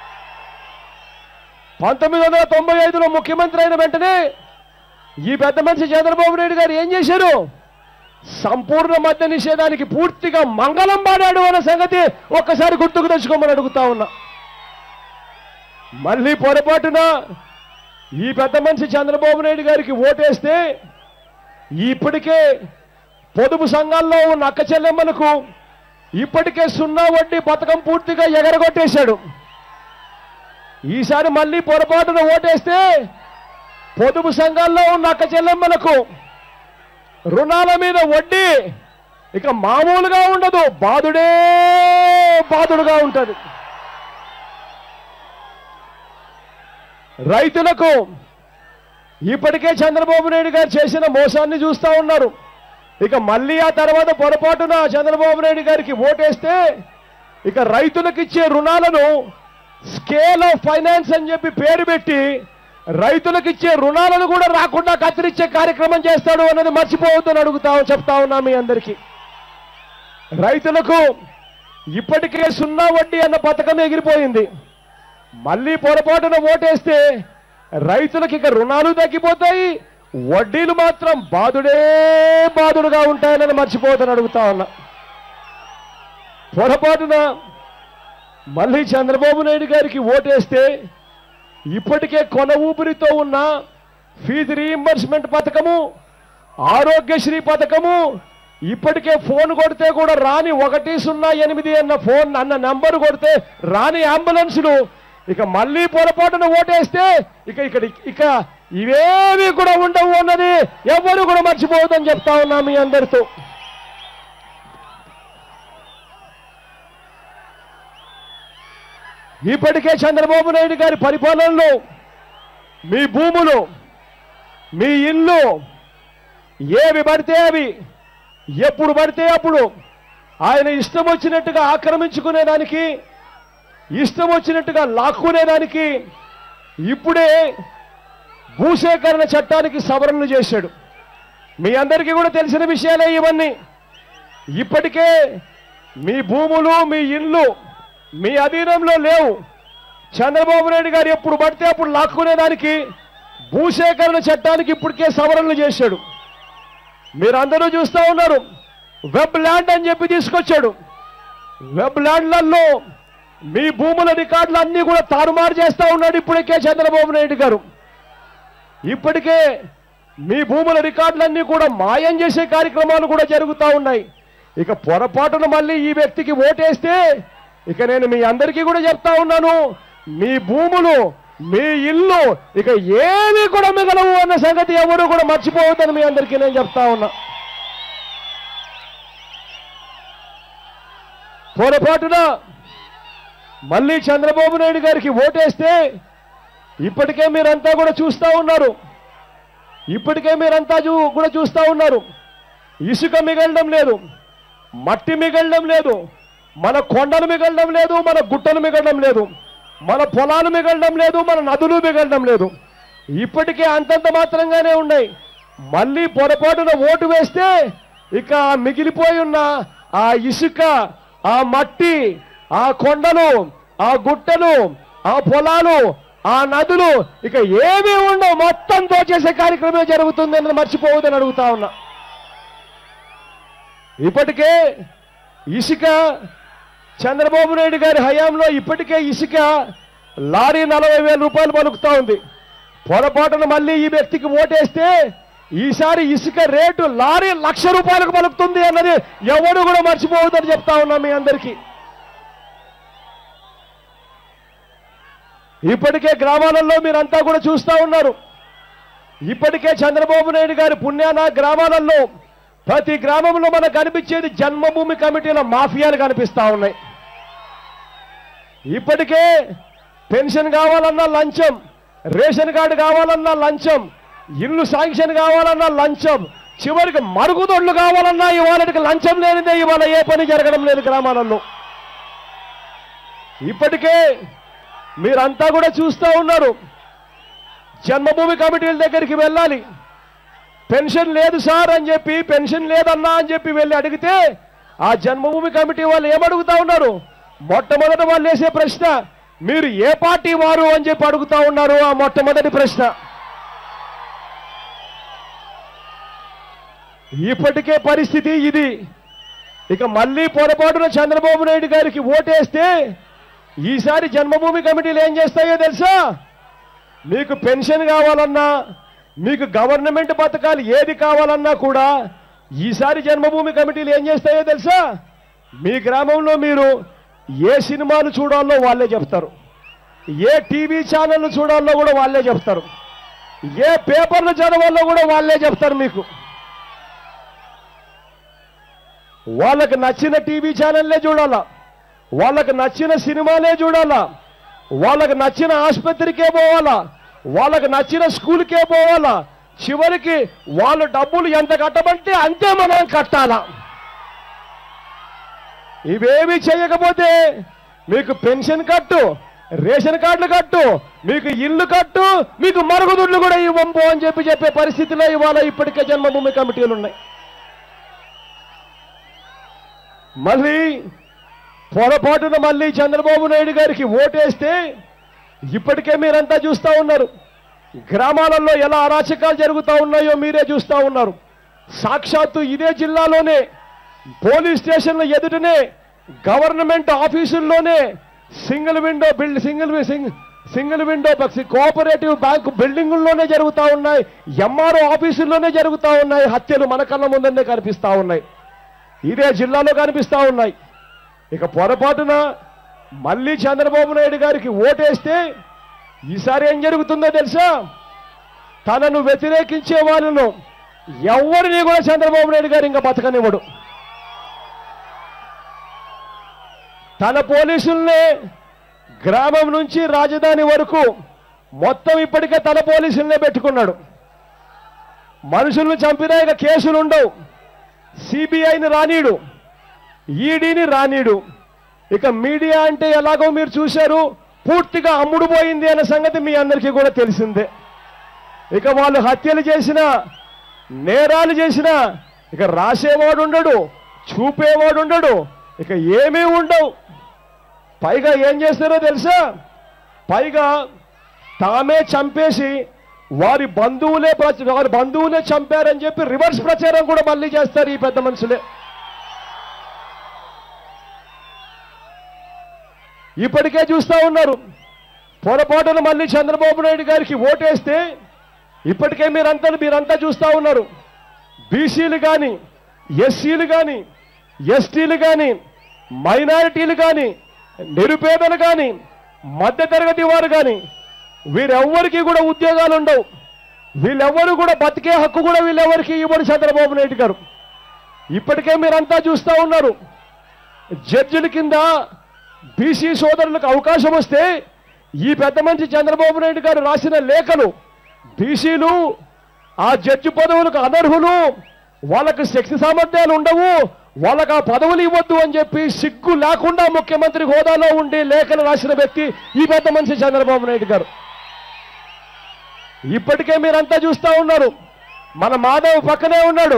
పంతొమ్మిది వందల తొంభై ఐదులో ముఖ్యమంత్రి అయిన వెంటనే ఈ పెద్ద మనిషి చంద్రబాబు నాయుడు గారు ఏం చేశారు సంపూర్ణ మద్య నిషేధానికి పూర్తిగా మంగళం పాడాడు అన్న సంగతి ఒక్కసారి గుర్తుకు తెచ్చుకోమని అడుగుతా ఉన్నా మళ్ళీ పొరపాటున ఈ పెద్ద మనిషి చంద్రబాబు నాయుడు గారికి ఓటేస్తే ఇప్పటికే పొదుపు సంఘాల్లో ఉన్న అక్క చెల్లెమ్మలకు ఇప్పటికే సున్నా వడ్డీ పథకం పూర్తిగా ఎగరగొట్టేశాడు ఈసారి మళ్ళీ పొరపాటున ఓటేస్తే పొదుపు సంఘాల్లో ఉన్న అక్క చెల్లెమ్మలకు రుణాల మీద వడ్డీ ఇక మామూలుగా ఉండదు బాధుడే బాధుడుగా ఉంటుంది రైతులకు ఇప్పటికే చంద్రబాబు నాయుడు గారు చేసిన మోసాన్ని చూస్తా ఉన్నారు ఇక మళ్ళీ ఆ తర్వాత పొరపాటున చంద్రబాబు నాయుడు గారికి ఓటేస్తే ఇక రైతులకు ఇచ్చే రుణాలను స్కేల్ ఆఫ్ ఫైనాన్స్ అని చెప్పి పేరు పెట్టి రైతులకు ఇచ్చే రుణాలను కూడా రాకుండా కత్తిరించే కార్యక్రమం చేస్తాడు అన్నది మర్చిపోవద్దని అడుగుతా చెప్తా ఉన్నా మీ అందరికీ రైతులకు ఇప్పటికే సున్నా వడ్డీ అన్న పథకం ఎగిరిపోయింది మళ్ళీ పొరపాటున ఓటేస్తే రైతులకు ఇక రుణాలు తగ్గిపోతాయి వడ్డీలు మాత్రం బాధుడే బాధుడుగా ఉంటాయని మర్చిపోతాను అడుగుతా ఉన్నా పొరపాటున మళ్ళీ చంద్రబాబు నాయుడు గారికి ఓటేస్తే ఇప్పటికే కొన ఊపిరితో ఉన్న ఫీజు రీయింబర్స్మెంట్ పథకము ఆరోగ్యశ్రీ పథకము ఇప్పటికే ఫోన్ కొడితే కూడా రాని ఒకటి సున్నా ఎనిమిది అన్న ఫోన్ అన్న నంబర్ కొడితే రాని అంబులెన్సులు ఇక మళ్ళీ పొరపాటున ఓటేస్తే ఇక ఇక్కడ ఇక ఇవేవి కూడా ఉండవు అన్నది ఎవరు కూడా మర్చిపోవద్దని చెప్తా ఉన్నా మీ అందరితో ఇప్పటికే చంద్రబాబు నాయుడు గారి పరిపాలనలో మీ భూములు మీ ఇల్లు ఏవి పడితే అవి ఎప్పుడు పడితే అప్పుడు ఆయన ఇష్టం వచ్చినట్టుగా ఆక్రమించుకునేదానికి ఇష్టం వచ్చినట్టుగా లాక్కునేదానికి ఇప్పుడే భూసేకరణ చట్టానికి సవరణలు చేశాడు మీ అందరికీ కూడా తెలిసిన విషయాలే ఇవన్నీ ఇప్పటికే మీ భూములు మీ ఇల్లు మీ అధీనంలో లేవు చంద్రబాబు నాయుడు గారు ఎప్పుడు పడితే అప్పుడు లాక్కునేదానికి భూసేకరణ చట్టానికి ఇప్పటికే సవరణలు చేశాడు మీరందరూ చూస్తూ ఉన్నారు వెబ్ ల్యాండ్ అని చెప్పి తీసుకొచ్చాడు వెబ్ ల్యాండ్లలో మీ భూముల రికార్డులు అన్నీ కూడా తారుమారు చేస్తూ ఉన్నాడు ఇప్పటికే చంద్రబాబు నాయుడు గారు ఇప్పటికే మీ భూముల రికార్డులన్నీ కూడా మాయం చేసే కార్యక్రమాలు కూడా జరుగుతూ ఉన్నాయి ఇక పొరపాటున మళ్ళీ ఈ వ్యక్తికి ఓటేస్తే ఇక నేను మీ అందరికీ కూడా చెప్తా ఉన్నాను మీ భూములు మీ ఇల్లు ఇక ఏమీ కూడా మిగలవు అన్న సంగతి ఎవరు కూడా మర్చిపోవద్దని మీ అందరికీ నేను చెప్తా ఉన్నా పొరపాటున మళ్ళీ చంద్రబాబు నాయుడు గారికి ఓటేస్తే ఇప్పటికే మీరంతా కూడా చూస్తా ఉన్నారు ఇప్పటికే మీరంతా చూ- కూడా చూస్తా ఉన్నారు ఇసుక మిగలడం లేదు మట్టి మిగలడం లేదు మన కొండలు మిగలడం లేదు మన గుట్టలు మిగలడం లేదు మన పొలాలు మిగలడం లేదు మన నదులు మిగలడం లేదు ఇప్పటికే అంతంత మాత్రంగానే ఉన్నాయి మళ్ళీ పొరపాటున ఓటు వేస్తే ఇక ఆ మిగిలిపోయి ఉన్న ఆ ఇసుక ఆ మట్టి ఆ కొండలు ఆ గుట్టలు ఆ పొలాలు ఆ నదులు ఇక ఏమీ ఉండవు మొత్తం దోచేసే కార్యక్రమం జరుగుతుంది అని మర్చిపోవద్దని అడుగుతా ఉన్నా ఇప్పటికే ఇసుక చంద్రబాబు నాయుడు గారి హయాంలో ఇప్పటికే ఇసుక లారీ నలభై వేల రూపాయలు పలుకుతా ఉంది పొరపాటున మళ్ళీ ఈ వ్యక్తికి ఓటేస్తే ఈసారి ఇసుక రేటు లారీ లక్ష రూపాయలకు పలుకుతుంది అన్నది ఎవరు కూడా మర్చిపోవద్దని చెప్తా ఉన్నా మీ అందరికీ ఇప్పటికే గ్రామాలలో మీరంతా కూడా చూస్తా ఉన్నారు ఇప్పటికే చంద్రబాబు నాయుడు గారి పుణ్యాన గ్రామాలలో ప్రతి గ్రామంలో మనకు కనిపించేది జన్మభూమి కమిటీల మాఫియాలు కనిపిస్తా ఉన్నాయి ఇప్పటికే పెన్షన్ కావాలన్నా లంచం రేషన్ కార్డు కావాలన్నా లంచం ఇల్లు శాంక్షన్ కావాలన్నా లంచం చివరికి మరుగుదొడ్లు కావాలన్నా ఇవాళకి లంచం లేనిదే ఇవాళ ఏ పని జరగడం లేదు గ్రామాలలో ఇప్పటికే మీరంతా కూడా చూస్తూ ఉన్నారు జన్మభూమి కమిటీల దగ్గరికి వెళ్ళాలి పెన్షన్ లేదు సార్ అని చెప్పి పెన్షన్ లేదన్నా అని చెప్పి వెళ్ళి అడిగితే ఆ జన్మభూమి కమిటీ వాళ్ళు ఏమడుగుతా ఉన్నారు మొట్టమొదట వాళ్ళు వేసే ప్రశ్న మీరు ఏ పార్టీ వారు అని చెప్పి అడుగుతా ఉన్నారు ఆ మొట్టమొదటి ప్రశ్న ఇప్పటికే పరిస్థితి ఇది ఇక మళ్ళీ పొరపాటున చంద్రబాబు నాయుడు గారికి ఓటేస్తే ఈసారి జన్మభూమి కమిటీలు ఏం చేస్తాయో తెలుసా మీకు పెన్షన్ కావాలన్నా మీకు గవర్నమెంట్ పథకాలు ఏది కావాలన్నా కూడా ఈసారి జన్మభూమి కమిటీలు ఏం చేస్తాయో తెలుసా మీ గ్రామంలో మీరు ఏ సినిమాలు చూడాలో వాళ్ళే చెప్తారు ఏ టీవీ ఛానళ్ళు చూడాలో కూడా వాళ్ళే చెప్తారు ఏ పేపర్లు చదవాలో కూడా వాళ్ళే చెప్తారు మీకు వాళ్ళకి నచ్చిన టీవీ ఛానల్లే చూడాలా వాళ్ళకి నచ్చిన సినిమాలే చూడాలా వాళ్ళకి నచ్చిన ఆసుపత్రికే పోవాలా వాళ్ళకి నచ్చిన స్కూల్కే పోవాలా చివరికి వాళ్ళు డబ్బులు ఎంత కట్టమంటే అంతే మనం కట్టాలా ఇవేమి చేయకపోతే మీకు పెన్షన్ కట్టు రేషన్ కార్డులు కట్టు మీకు ఇల్లు కట్టు మీకు మరుగుదొడ్లు కూడా ఇవ్వంపు అని చెప్పి చెప్పే పరిస్థితిలో ఇవాళ ఇప్పటికే జన్మభూమి కమిటీలు ఉన్నాయి మళ్ళీ పొరపాటున మళ్ళీ చంద్రబాబు నాయుడు గారికి ఓటేస్తే ఇప్పటికే మీరంతా చూస్తూ ఉన్నారు గ్రామాలలో ఎలా అరాచకాలు జరుగుతూ ఉన్నాయో మీరే చూస్తూ ఉన్నారు సాక్షాత్తు ఇదే జిల్లాలోనే పోలీస్ స్టేషన్ల ఎదుటనే గవర్నమెంట్ ఆఫీసుల్లోనే single window build single single single window cooperative bank బిల్డింగుల్లోనే జరుగుతూ ఉన్నాయి ఎంఆర్ఓ ఆఫీసుల్లోనే జరుగుతూ ఉన్నాయి హత్యలు మన కళ్ళ ముందనే కనిపిస్తూ ఉన్నాయి ఇదే జిల్లాలో కనిపిస్తూ ఉన్నాయి ఇక పొరపాటున మళ్ళీ చంద్రబాబు నాయుడు గారికి ఓటేస్తే ఈసారి ఏం జరుగుతుందో తెలుసా తనను వ్యతిరేకించే వాళ్ళను ఎవరిని కూడా చంద్రబాబు నాయుడు గారు ఇంకా బతకనివ్వడు తన పోలీసుల్నే గ్రామం నుంచి రాజధాని వరకు మొత్తం ఇప్పటికే తన పోలీసుల్నే పెట్టుకున్నాడు మనుషులను చంపినా ఇక కేసులు ఉండవు సిబిఐని రానీడు ఈడీని రానీడు ఇక మీడియా అంటే ఎలాగో మీరు చూశారు పూర్తిగా అమ్ముడు పోయింది అనే సంగతి మీ అందరికీ కూడా తెలిసిందే ఇక వాళ్ళు హత్యలు చేసిన నేరాలు చేసిన ఇక రాసేవాడు ఉండడు చూపేవాడు ఉండడు ఇక ఏమీ ఉండవు పైగా ఏం చేస్తారో తెలుసా పైగా తామే చంపేసి వారి బంధువులే ప్రచ- వారి బంధువులే చంపారని చెప్పి రివర్స్ ప్రచారం కూడా మళ్ళీ చేస్తారు ఈ పెద్ద మనుషులే ఇప్పటికే చూస్తా ఉన్నారు పొరపాటున మళ్ళీ చంద్రబాబు నాయుడు గారికి ఓటేస్తే ఇప్పటికే మీరంతా మీరంతా చూస్తా ఉన్నారు బీసీలు కానీ ఎస్సీలు కానీ ఎస్టీలు కానీ మైనారిటీలు కానీ నిరుపేదలు కానీ మధ్యతరగతి వారు కానీ వీరెవ్వరికీ కూడా ఉద్యోగాలు ఉండవు వీళ్ళెవ్వరు కూడా బతికే హక్కు కూడా వీళ్ళెవరికి ఇవ్వడు చంద్రబాబు నాయుడు గారు ఇప్పటికే మీరంతా చూస్తా ఉన్నారు జడ్జిల కింద బీసీ సోదరులకు అవకాశం వస్తే ఈ పెద్ద మనిషి చంద్రబాబు నాయుడు గారు రాసిన లేఖలు బీసీలు ఆ జడ్జి పదవులకు అనర్హులు వాళ్ళకు శక్తి సామర్థ్యాలు ఉండవు వాళ్ళకు ఆ పదవులు ఇవ్వద్దు అని చెప్పి సిగ్గు లేకుండా ముఖ్యమంత్రి హోదాలో ఉండి లేఖలు రాసిన వ్యక్తి ఈ పెద్ద మనిషి చంద్రబాబు నాయుడు గారు ఇప్పటికే మీరంతా చూస్తా ఉన్నారు మన మాధవ్ పక్కనే ఉన్నాడు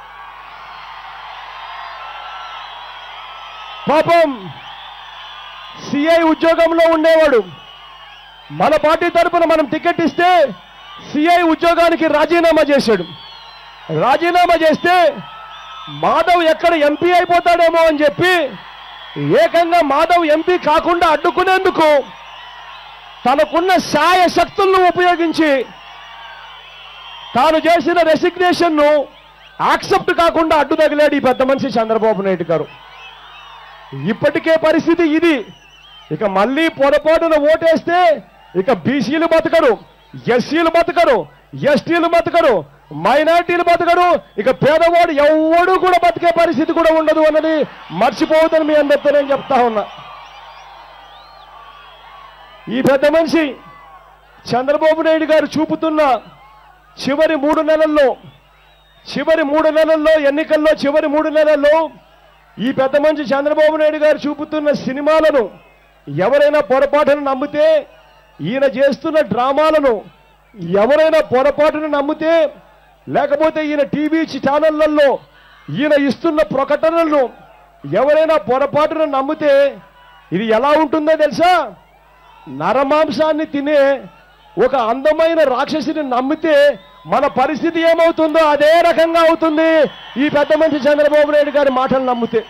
పాపం సిఐ ఉద్యోగంలో ఉండేవాడు మన పార్టీ తరపున మనం టికెట్ ఇస్తే సిఐ ఉద్యోగానికి రాజీనామా చేశాడు రాజీనామా చేస్తే మాధవ్ ఎక్కడ ఎంపీ అయిపోతాడేమో అని చెప్పి ఏకంగా మాధవ్ ఎంపీ కాకుండా అడ్డుకునేందుకు తనకున్న సాయ శక్తులను ఉపయోగించి తాను చేసిన రెసిగ్నేషన్ ను యాక్సెప్ట్ కాకుండా అడ్డు తగిలాడు ఈ పెద్ద మనిషి చంద్రబాబు నాయుడు గారు ఇప్పటికే పరిస్థితి ఇది ఇక మళ్ళీ పొరపాటున ఓటేస్తే ఇక బీసీలు బతకరు ఎస్సీలు బతకరు ఎస్టీలు బతకరు మైనార్టీలు బతకరు ఇక పేదవాడు ఎవడు కూడా బతికే పరిస్థితి కూడా ఉండదు అన్నది మర్చిపోవద్దని మీ అందరితో నేను చెప్తా ఉన్నా ఈ పెద్ద మనిషి చంద్రబాబు నాయుడు గారు చూపుతున్న చివరి మూడు నెలల్లో చివరి మూడు నెలల్లో ఎన్నికల్లో చివరి మూడు నెలల్లో ఈ పెద్ద మనిషి చంద్రబాబు నాయుడు గారు చూపుతున్న సినిమాలను ఎవరైనా పొరపాటును నమ్మితే ఈయన చేస్తున్న డ్రామాలను ఎవరైనా పొరపాటును నమ్మితే లేకపోతే ఈయన టీవీ ఛానళ్లలో ఈయన ఇస్తున్న ప్రకటనలను ఎవరైనా పొరపాటును నమ్మితే ఇది ఎలా ఉంటుందో తెలుసా నరమాంసాన్ని తినే ఒక అందమైన రాక్షసిని నమ్మితే మన పరిస్థితి ఏమవుతుందో అదే రకంగా అవుతుంది ఈ పెద్ద మనిషి చంద్రబాబు నాయుడు గారి మాటలు నమ్మితే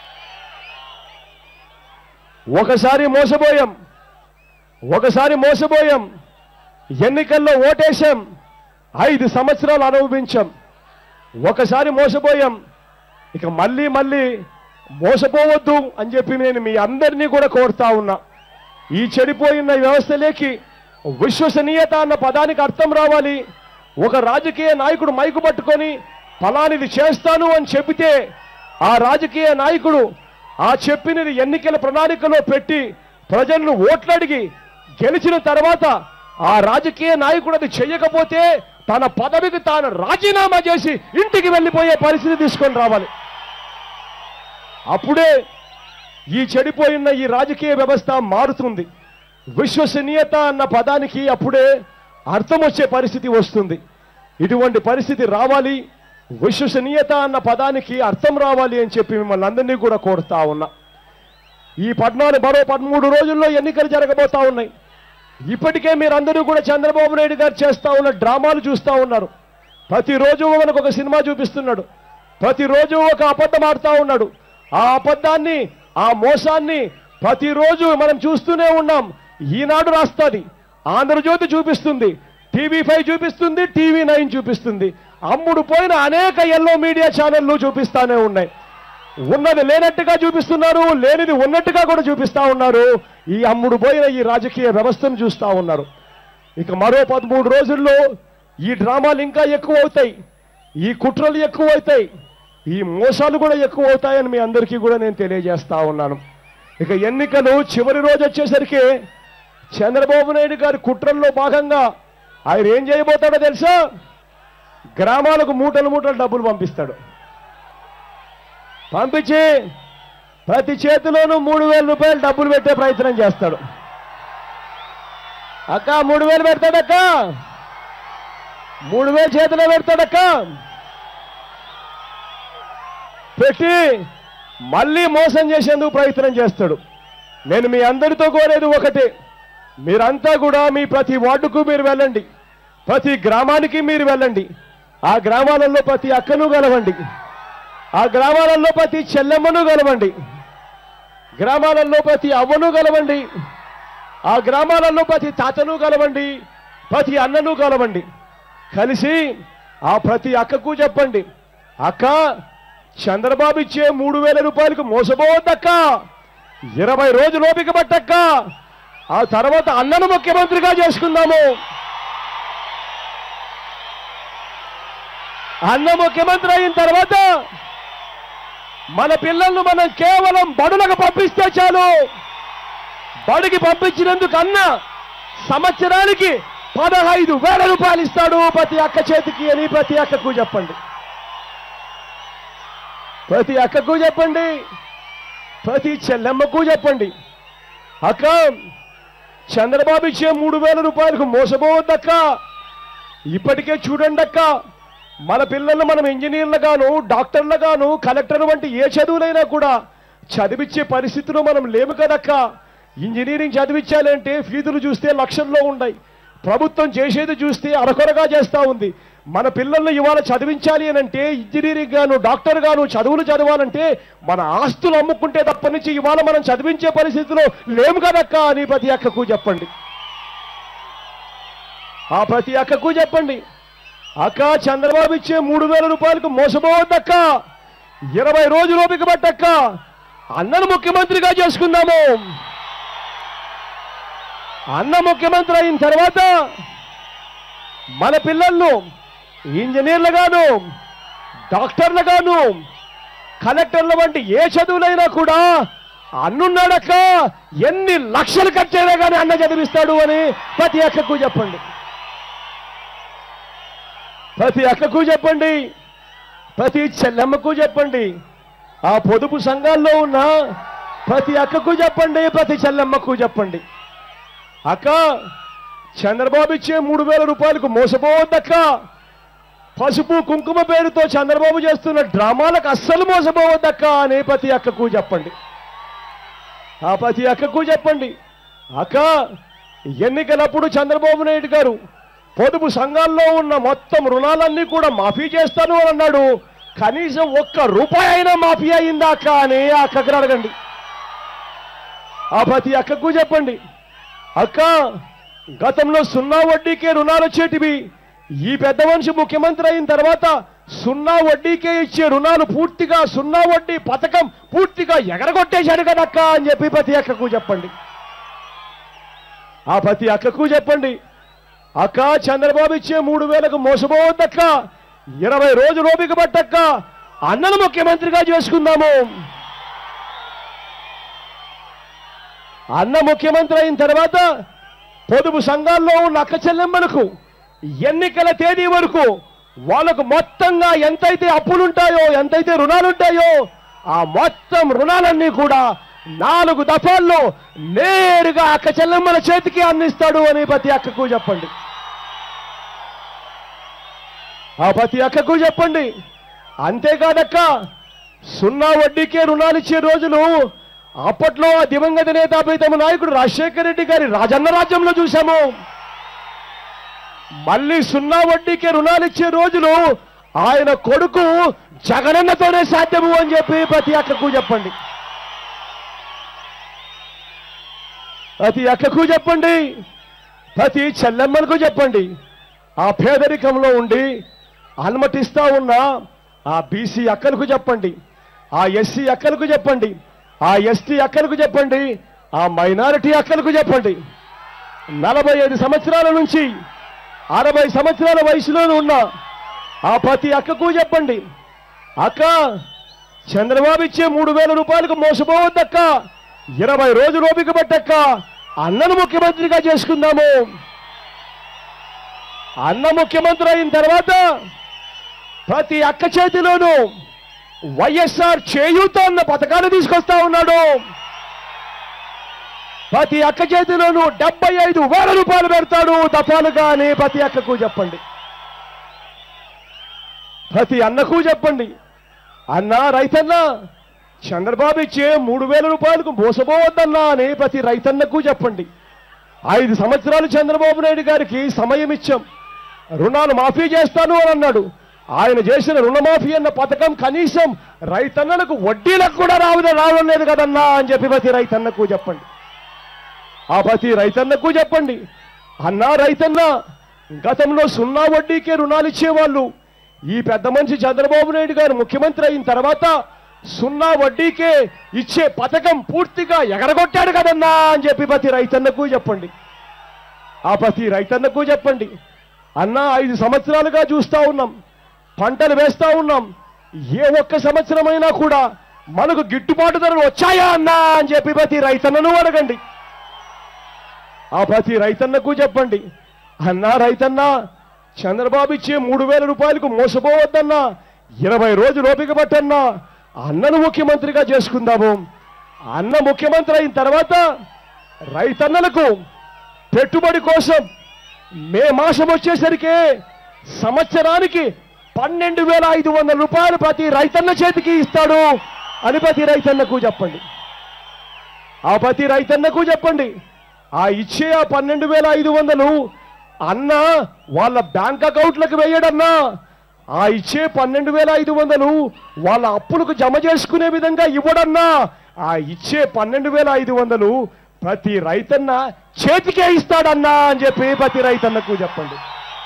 ఒకసారి మోసపోయాం ఒకసారి మోసపోయాం ఎన్నికల్లో ఓటేశాం ఐదు సంవత్సరాలు అనుభవించాం ఒకసారి మోసపోయాం ఇక మళ్ళీ మళ్ళీ మోసపోవద్దు అని చెప్పి నేను మీ అందరినీ కూడా కోరుతా ఉన్నా ఈ చెడిపోయిన వ్యవస్థలోకి విశ్వసనీయత అన్న పదానికి అర్థం రావాలి ఒక రాజకీయ నాయకుడు మైకు పట్టుకొని ఫలానిది చేస్తాను అని చెబితే ఆ రాజకీయ నాయకుడు ఆ చెప్పినది ఎన్నికల ప్రణాళికలో పెట్టి ప్రజలను ఓట్లడిగి గెలిచిన తర్వాత ఆ రాజకీయ నాయకుడు అది చెయ్యకపోతే తన పదవికి తాను రాజీనామా చేసి ఇంటికి వెళ్ళిపోయే పరిస్థితి తీసుకొని రావాలి అప్పుడే ఈ చెడిపోయిన ఈ రాజకీయ వ్యవస్థ మారుతుంది విశ్వసనీయత అన్న పదానికి అప్పుడే అర్థం వచ్చే పరిస్థితి వస్తుంది ఇటువంటి పరిస్థితి రావాలి విశ్వసనీయత అన్న పదానికి అర్థం రావాలి అని చెప్పి మిమ్మల్ని అందరినీ కూడా కోరుతా ఉన్నా ఈ పద్నాలుగు మరో పదమూడు రోజుల్లో ఎన్నికలు జరగబోతా ఉన్నాయి ఇప్పటికే మీరందరూ కూడా చంద్రబాబు నాయుడు గారు చేస్తా ఉన్న డ్రామాలు చూస్తా ఉన్నారు ప్రతిరోజు మనకు ఒక సినిమా చూపిస్తున్నాడు ప్రతిరోజు ఒక అబద్ధం ఆడుతా ఉన్నాడు ఆ అబద్ధాన్ని ఆ మోసాన్ని ప్రతిరోజు మనం చూస్తూనే ఉన్నాం ఈనాడు రాస్తుంది ఆంధ్రజ్యోతి చూపిస్తుంది టీవీ ఫైవ్ చూపిస్తుంది టీవీ నైన్ చూపిస్తుంది అమ్ముడు పోయిన అనేక ఎల్లో మీడియా ఛానళ్ళు చూపిస్తానే ఉన్నాయి ఉన్నది లేనట్టుగా చూపిస్తున్నారు లేనిది ఉన్నట్టుగా కూడా చూపిస్తా ఉన్నారు ఈ అమ్ముడు పోయిన ఈ రాజకీయ వ్యవస్థను చూస్తా ఉన్నారు ఇక మరో పదమూడు రోజుల్లో ఈ డ్రామాలు ఇంకా ఎక్కువ అవుతాయి ఈ కుట్రలు ఎక్కువ అవుతాయి ఈ మోసాలు కూడా ఎక్కువ అవుతాయని మీ అందరికీ కూడా నేను తెలియజేస్తా ఉన్నాను ఇక ఎన్నికలు చివరి రోజు వచ్చేసరికి చంద్రబాబు నాయుడు గారి కుట్రల్లో భాగంగా ఆయన ఏం చేయబోతాడో తెలుసా గ్రామాలకు మూటలు మూటలు డబ్బులు పంపిస్తాడు పంపించి ప్రతి చేతిలోనూ మూడు వేల రూపాయలు డబ్బులు పెట్టే ప్రయత్నం చేస్తాడు అక్క మూడు వేలు పెడతాడక్క మూడు వేలు చేతిలో పెడతాడక్క పెట్టి మళ్ళీ మోసం చేసేందుకు ప్రయత్నం చేస్తాడు నేను మీ అందరితో కోరేది ఒకటే మీరంతా కూడా మీ ప్రతి వార్డుకు మీరు వెళ్ళండి ప్రతి గ్రామానికి మీరు వెళ్ళండి ఆ గ్రామాలలో ప్రతి అక్కను కలవండి ఆ గ్రామాలలో ప్రతి చెల్లెమ్మను కలవండి గ్రామాలలో ప్రతి అవ్వను కలవండి ఆ గ్రామాలలో ప్రతి తాతను కలవండి ప్రతి అన్నను కలవండి కలిసి ఆ ప్రతి అక్కకు చెప్పండి అక్క చంద్రబాబు ఇచ్చే మూడు వేల రూపాయలకు మోసపోవద్దక్క ఇరవై రోజులు ఓపిక పట్టక్క ఆ తర్వాత అన్నను ముఖ్యమంత్రిగా చేసుకుందాము అన్న ముఖ్యమంత్రి అయిన తర్వాత మన పిల్లలను మనం కేవలం బడులకు పంపిస్తే చాలు బడికి పంపించినందుకు అన్న సంవత్సరానికి పదహైదు వేల రూపాయలు ఇస్తాడు ప్రతి అక్క చేతికి అని ప్రతి అక్కకు చెప్పండి ప్రతి అక్కకు చెప్పండి ప్రతి చెల్లెమ్మకు చెప్పండి అక్క చంద్రబాబు ఇచ్చే మూడు వేల రూపాయలకు మోసపోవద్దక్క ఇప్పటికే చూడండి అక్క మన పిల్లలు మనం ఇంజనీర్లుగాను డాక్టర్లుగాను కలెక్టర్ వంటి ఏ చదువులైనా కూడా చదివించే పరిస్థితిలో మనం లేము కదక్క ఇంజనీరింగ్ చదివించాలంటే ఫీజులు చూస్తే లక్షల్లో ఉన్నాయి ప్రభుత్వం చేసేది చూస్తే అరకొరగా చేస్తా ఉంది మన పిల్లల్ని ఇవాళ చదివించాలి అని అంటే ఇంజనీరింగ్ గాను డాక్టర్ గాను చదువులు చదవాలంటే మన ఆస్తులు అమ్ముకుంటే తప్ప నుంచి ఇవాళ మనం చదివించే పరిస్థితిలో లేము కదక్క అని ప్రతి అక్కకు చెప్పండి ఆ ప్రతి అక్కకు చెప్పండి అక్క చంద్రబాబు ఇచ్చే మూడు వేల రూపాయలకు మోసపోవద్దక్క ఇరవై రోజులు ఓపిక పట్టక్క అన్నను ముఖ్యమంత్రిగా చేసుకుందాము అన్న ముఖ్యమంత్రి అయిన తర్వాత మన పిల్లలను ఇంజనీర్లుగాను డాక్టర్లుగాను కలెక్టర్ల వంటి ఏ చదువులైనా కూడా అన్నున్నాడక్క ఎన్ని లక్షలు ఖర్చైనా కానీ అన్న చదివిస్తాడు అని ప్రతి అక్కకు చెప్పండి ప్రతి అక్కకు చెప్పండి ప్రతి చెల్లెమ్మకు చెప్పండి ఆ పొదుపు సంఘాల్లో ఉన్న ప్రతి అక్కకు చెప్పండి ప్రతి చెల్లెమ్మకు చెప్పండి అక్క చంద్రబాబు ఇచ్చే మూడు వేల రూపాయలకు మోసపోవద్దక్క పసుపు కుంకుమ పేరుతో చంద్రబాబు చేస్తున్న డ్రామాలకు అస్సలు మోసపోవద్దక్క అని ప్రతి అక్కకు చెప్పండి ఆ ప్రతి అక్కకు చెప్పండి అక్క ఎన్నికలప్పుడు చంద్రబాబు నాయుడు గారు పొదుపు సంఘాల్లో ఉన్న మొత్తం రుణాలన్నీ కూడా మాఫీ చేస్తాను అని అన్నాడు కనీసం ఒక్క రూపాయి అయినా మాఫీ అయిందా అక్క అని ఆ అక్కకు అడగండి ఆ ప్రతి అక్కకు చెప్పండి అక్క గతంలో సున్నా వడ్డీకే రుణాలు వచ్చేటివి ఈ పెద్ద మనిషి ముఖ్యమంత్రి అయిన తర్వాత సున్నా వడ్డీకే ఇచ్చే రుణాలు పూర్తిగా సున్నా వడ్డీ పథకం పూర్తిగా ఎగరగొట్టేశాడు కదక్క అని చెప్పి ప్రతి అక్కకు చెప్పండి ఆ ప్రతి అక్కకు చెప్పండి అక్క చంద్రబాబు ఇచ్చే మూడు వేలకు మోసపోవద్దక్క ఇరవై రోజులు ఓపిక పట్టక్క అన్నను ముఖ్యమంత్రిగా చేసుకుందాము అన్న ముఖ్యమంత్రి అయిన తర్వాత పొదుపు సంఘాల్లో ఉన్న అక్క చెల్లెమ్మలకు ఎన్నికల తేదీ వరకు వాళ్ళకు మొత్తంగా ఎంతైతే అప్పులుంటాయో ఎంతైతే రుణాలుంటాయో ఆ మొత్తం రుణాలన్నీ కూడా నాలుగు దఫాల్లో నేరుగా అక్క చెల్లెమ్మల చేతికి అందిస్తాడు అని ప్రతి అక్కకు చెప్పండి ఆ ప్రతి అక్కకు చెప్పండి అంతేకాదక్క సున్నా వడ్డీకే రుణాలు ఇచ్చే రోజులు అప్పట్లో ఆ దివంగత నేత ప్రీతమ నాయకుడు రాజశేఖర రెడ్డి గారి రాజన్న రాజ్యంలో చూశాము మళ్ళీ సున్నా వడ్డీకే రుణాలు ఇచ్చే రోజులు ఆయన కొడుకు జగనన్నతోనే సాధ్యము అని చెప్పి ప్రతి అక్కకు చెప్పండి ప్రతి అక్కకు చెప్పండి ప్రతి చెల్లెమ్మలకు చెప్పండి ఆ పేదరికంలో ఉండి అనుమతిస్తా ఉన్న ఆ బీసీ అక్కలకు చెప్పండి ఆ ఎస్సీ అక్కలకు చెప్పండి ఆ ఎస్టీ అక్కలకు చెప్పండి ఆ మైనారిటీ అక్కలకు చెప్పండి నలభై ఐదు సంవత్సరాల నుంచి అరవై సంవత్సరాల వయసులో ఉన్న ఆ ప్రతి అక్కకు చెప్పండి అక్క చంద్రబాబు ఇచ్చే మూడు వేల రూపాయలకు మోసపోవద్దక్క ఇరవై రోజులు ఓపిక పట్టక్క అన్నను ముఖ్యమంత్రిగా చేసుకుందాము అన్న ముఖ్యమంత్రి అయిన తర్వాత ప్రతి అక్క చేతిలోనూ వైఎస్ఆర్ చేయూత అన్న పథకాలు తీసుకొస్తా ఉన్నాడు ప్రతి అక్క చేతిలోనూ డెబ్బై ఐదు వేల రూపాయలు పెడతాడు దఫాలుగా అని ప్రతి అక్కకు చెప్పండి ప్రతి అన్నకు చెప్పండి అన్న రైతన్న చంద్రబాబు ఇచ్చే మూడు వేల రూపాయలకు మోసపోవద్దన్నా అని ప్రతి రైతన్నకు చెప్పండి ఐదు సంవత్సరాలు చంద్రబాబు నాయుడు గారికి సమయం ఇచ్చాం రుణాలు మాఫీ చేస్తాను అని అన్నాడు ఆయన చేసిన రుణమాఫీ అన్న పథకం కనీసం రైతన్నలకు వడ్డీలకు కూడా రావడం రావడం లేదు కదన్నా అని చెప్పి ప్రతి రైతన్నకు చెప్పండి ఆ ప్రతి రైతన్నకు చెప్పండి అన్నా రైతన్న గతంలో సున్నా వడ్డీకే రుణాలు ఇచ్చేవాళ్ళు ఈ పెద్ద మనిషి చంద్రబాబు నాయుడు గారు ముఖ్యమంత్రి అయిన తర్వాత సున్నా వడ్డీకే ఇచ్చే పథకం పూర్తిగా ఎగరగొట్టాడు కదన్నా అని చెప్పి ప్రతి రైతన్నకు చెప్పండి ఆ ప్రతి రైతన్నకు చెప్పండి అన్నా ఐదు సంవత్సరాలుగా చూస్తా ఉన్నాం పంటలు వేస్తా ఉన్నాం ఏ ఒక్క సంవత్సరమైనా కూడా మనకు గిట్టుబాటు ధరలు వచ్చాయా అన్నా అని చెప్పి ప్రతి రైతన్నను అడగండి ఆ ప్రతి రైతన్నకు చెప్పండి అన్నా రైతన్నా చంద్రబాబు ఇచ్చే మూడు వేల రూపాయలకు మోసపోవద్దన్నా ఇరవై రోజులు ఓపిక పట్టన్నా అన్నను ముఖ్యమంత్రిగా చేసుకుందాము అన్న ముఖ్యమంత్రి అయిన తర్వాత రైతన్నలకు పెట్టుబడి కోసం మే మాసం వచ్చేసరికి సంవత్సరానికి పన్నెండు వేల ఐదు వందల రూపాయలు ప్రతి రైతన్న చేతికి ఇస్తాడు అని ప్రతి రైతన్నకు చెప్పండి ఆ ప్రతి రైతన్నకు చెప్పండి ఆ ఇచ్చే ఆ పన్నెండు వేల ఐదు వందలు అన్న వాళ్ళ బ్యాంక్ అకౌంట్లకు వేయడన్నా ఆ ఇచ్చే పన్నెండు వేల ఐదు వందలు వాళ్ళ అప్పులకు జమ చేసుకునే విధంగా ఇవ్వడన్నా ఆ ఇచ్చే పన్నెండు వేల ఐదు వందలు ప్రతి రైతన్న చేతికే ఇస్తాడన్నా అని చెప్పి ప్రతి రైతన్నకు చెప్పండి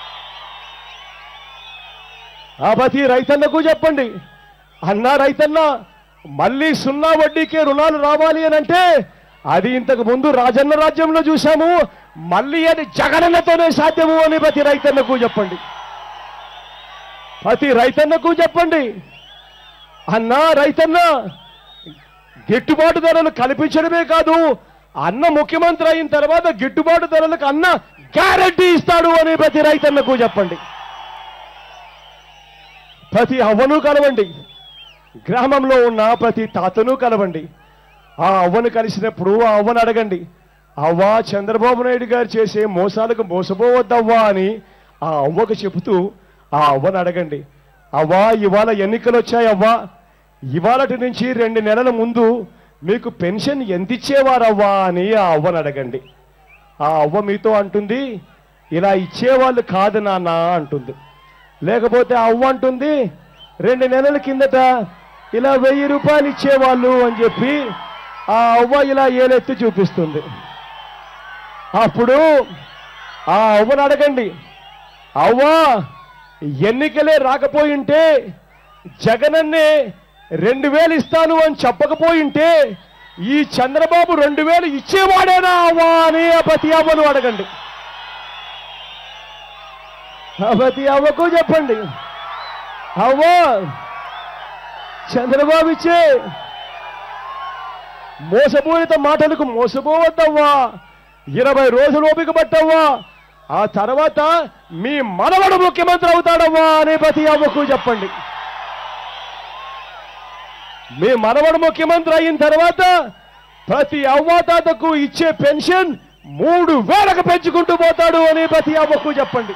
ఆ ప్రతి రైతన్నకు చెప్పండి అన్నా రైతన్న మళ్ళీ సున్నా వడ్డీకే రుణాలు రావాలి అని అంటే అది ఇంతకు ముందు రాజన్న రాజ్యంలో చూశాము మళ్ళీ అది జగనన్నతోనే సాధ్యము అని ప్రతి రైతన్నకు చెప్పండి ప్రతి రైతన్నకు చెప్పండి అన్నా రైతన్న గిట్టుబాటు ధరలు కల్పించడమే కాదు అన్న ముఖ్యమంత్రి అయిన తర్వాత గిట్టుబాటు ధరలకు అన్న గ్యారంటీ ఇస్తాడు అని ప్రతి రైతన్నకు చెప్పండి ప్రతి అవ్వను కలవండి గ్రామంలో ఉన్న ప్రతి తాతను కలవండి ఆ అవ్వను కలిసినప్పుడు ఆ అవ్వను అడగండి అవ్వా చంద్రబాబు నాయుడు గారు చేసే మోసాలకు మోసపోవద్దవ్వా అని ఆ అవ్వకు చెబుతూ ఆ అవ్వను అడగండి అవ్వా ఇవాళ ఎన్నికలు వచ్చాయి అవ్వా ఇవాళటి నుంచి రెండు నెలల ముందు మీకు పెన్షన్ ఎంత ఇచ్చేవారవ్వా అని ఆ అవ్వను అడగండి ఆ అవ్వ మీతో అంటుంది ఇలా ఇచ్చేవాళ్ళు కాదు నాన్న అంటుంది లేకపోతే ఆ అవ్వ అంటుంది రెండు నెలల కిందట ఇలా వెయ్యి రూపాయలు ఇచ్చేవాళ్ళు అని చెప్పి ఆ అవ్వ ఇలా ఏలెత్తి చూపిస్తుంది అప్పుడు ఆ అవ్వను అడగండి అవ్వా ఎన్నికలే రాకపోయింటే జగనన్నే రెండు వేలు ఇస్తాను అని చెప్పకపోయింటే ఈ చంద్రబాబు రెండు వేలు ఇచ్చేవాడేనా అవ్వా అని ఆ ప్రతి అవ్వను అడగండి ఆ ప్రతి అవ్వకు చెప్పండి అవ్వా చంద్రబాబు ఇచ్చే మోసపూరిత మాటలకు మోసపోవద్దవ్వా ఇరవై రోజులు ఓపిక పట్టవ్వా ఆ తర్వాత మీ మనవడు ముఖ్యమంత్రి అవుతాడవ్వా అని ప్రతి అవ్వకు చెప్పండి మీ మనవడు ముఖ్యమంత్రి అయిన తర్వాత ప్రతి అవ్వాతాతకు ఇచ్చే పెన్షన్ మూడు వేలకు పెంచుకుంటూ పోతాడు అని ప్రతి అవ్వకు చెప్పండి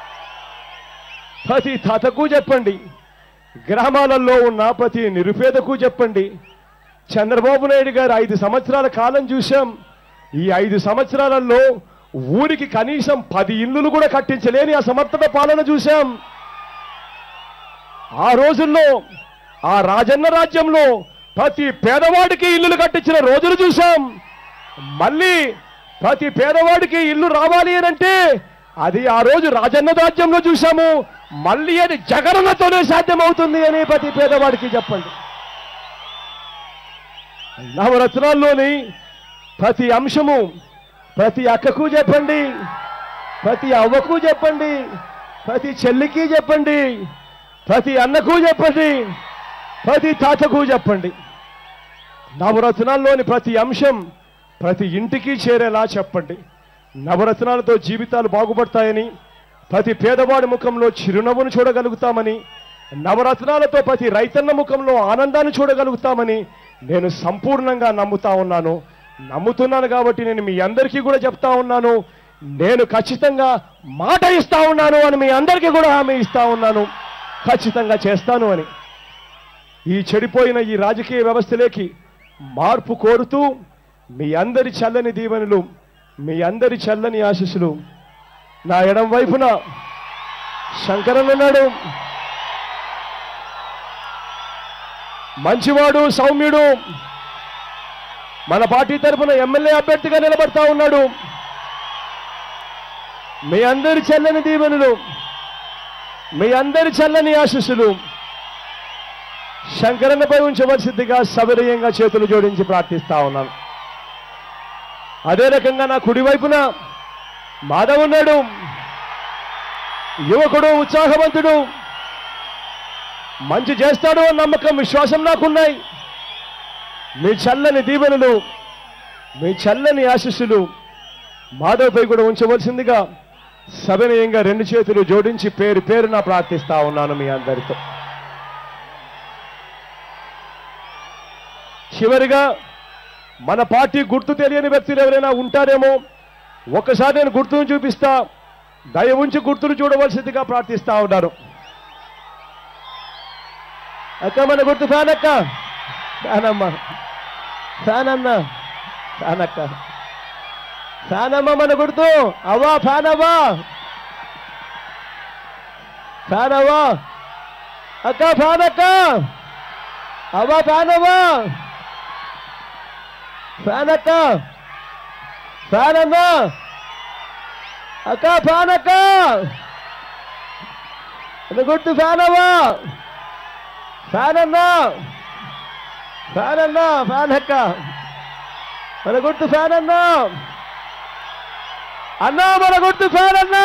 ప్రతి తాతకు చెప్పండి గ్రామాలలో ఉన్న ప్రతి నిరుపేదకు చెప్పండి చంద్రబాబు నాయుడు గారు ఐదు సంవత్సరాల కాలం చూశాం ఈ ఐదు సంవత్సరాలలో ఊరికి కనీసం పది ఇల్లులు కూడా కట్టించలేని అసమర్థత పాలన చూశాం ఆ రోజుల్లో ఆ రాజన్న రాజ్యంలో ప్రతి పేదవాడికి ఇల్లులు కట్టించిన రోజులు చూశాం మళ్ళీ ప్రతి పేదవాడికి ఇల్లు రావాలి అని అంటే అది ఆ రోజు రాజన్న రాజ్యంలో చూశాము మళ్ళీ అది జగనన్నతోనే సాధ్యమవుతుంది అని ప్రతి పేదవాడికి చెప్పండి నవరత్నాల్లోని ప్రతి అంశము ప్రతి అక్కకు చెప్పండి ప్రతి అవ్వకు చెప్పండి ప్రతి చెల్లికి చెప్పండి ప్రతి అన్నకు చెప్పండి ప్రతి తాతకు చెప్పండి నవరత్నాల్లోని ప్రతి అంశం ప్రతి ఇంటికి చేరేలా చెప్పండి నవరత్నాలతో జీవితాలు బాగుపడతాయని ప్రతి పేదవాడి ముఖంలో చిరునవ్వును చూడగలుగుతామని నవరత్నాలతో ప్రతి రైతన్న ముఖంలో ఆనందాన్ని చూడగలుగుతామని నేను సంపూర్ణంగా నమ్ముతా ఉన్నాను నమ్ముతున్నాను కాబట్టి నేను మీ అందరికీ కూడా చెప్తా ఉన్నాను నేను ఖచ్చితంగా మాట ఇస్తా ఉన్నాను అని మీ అందరికీ కూడా హామీ ఇస్తా ఉన్నాను ఖచ్చితంగా చేస్తాను అని ఈ చెడిపోయిన ఈ రాజకీయ వ్యవస్థలోకి మార్పు కోరుతూ మీ అందరి చల్లని దీవెనలు మీ అందరి చల్లని ఆశీస్సులు నా ఎడం వైపున శంకరన్ ఉన్నాడు మంచివాడు సౌమ్యుడు మన పార్టీ తరఫున ఎమ్మెల్యే అభ్యర్థిగా నిలబడతా ఉన్నాడు మీ అందరి చల్లని దీవెనలు మీ అందరి చల్లని ఆశీస్సులు శంకరన్నపై ఉంచవలసిందిగా సవినయంగా చేతులు జోడించి ప్రార్థిస్తా ఉన్నాను అదే రకంగా నా కుడివైపున మాధవ్ ఉన్నాడు యువకుడు ఉత్సాహవంతుడు మంచి చేస్తాడు అన్న నమ్మకం విశ్వాసం నాకున్నాయి మీ చల్లని దీవెనలు మీ చల్లని ఆశీస్సులు మాధవ్పై కూడా ఉంచవలసిందిగా సవినయంగా రెండు చేతులు జోడించి పేరు పేరున ప్రార్థిస్తా ఉన్నాను మీ అందరితో చివరిగా మన పార్టీ గుర్తు తెలియని వ్యక్తులు ఎవరైనా ఉంటారేమో ఒక్కసారి నేను గుర్తును చూపిస్తా దయ ఉంచి గుర్తును చూడవలసిందిగా ప్రార్థిస్తా ఉన్నారు అక్క మన గుర్తు ఫ్యాన్ అక్క ఫ్యాన్ అమ్మ ఫ్యాన్ అన్న ఫ్యాన్ అక్క ఫ్యాన్ అమ్మ మన గుర్తు అవ్వా ఫ్యాన్ అవ్వా ఫ్యాన్ అవ్వా అక్క ఫ్యాన్ అక్క అవ్వా ఫ్యాన్ అవ్వా ఫ్యాన్ అక్క ఫ్యాన్ అన్న అక్క ఫ్యాన్ అక్క మన గుర్తు ఫ్యాన్ అవ్వా ఫ్యాన్ అన్నా ఫ్యాన్ అన్నా ఫ్యాన్ అక్క మన గుర్తు ఫ్యాన్ అన్నా అన్నా మన గుర్తు ఫ్యాన్ అన్నా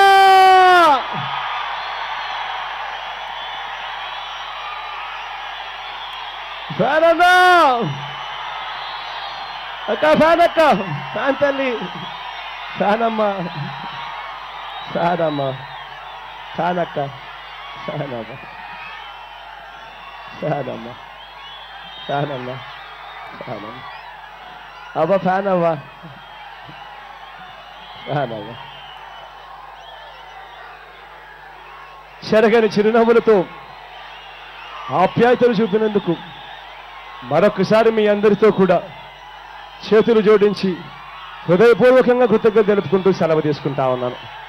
ఫ్యాన్ అన్నా అక్క ఫ్యాన్ అక్క ఫ్యాన్ తల్లి ఫ్యాన్ అమ్మా ఫ్యాన్ అమ్మా ఫ్యాన్ అక్క ఫ్యాన్ అమ్మా ఫ్యాన్ అమ్మా ఫ్యాన్ అమ్మా ఫ్యాన్ అమ్మా అవ్వ ఫ్యాన్ అవ్వ ఫ్యాన్ అవ్వ చెరగని చిరునవ్వులతో ఆప్యాయతలు చూపినందుకు మరొకసారి మీ అందరితో కూడా చేతులు జోడించి హృదయపూర్వకంగా కృతజ్ఞత తెలుపుకుంటూ సెలవు తీసుకుంటా ఉన్నాను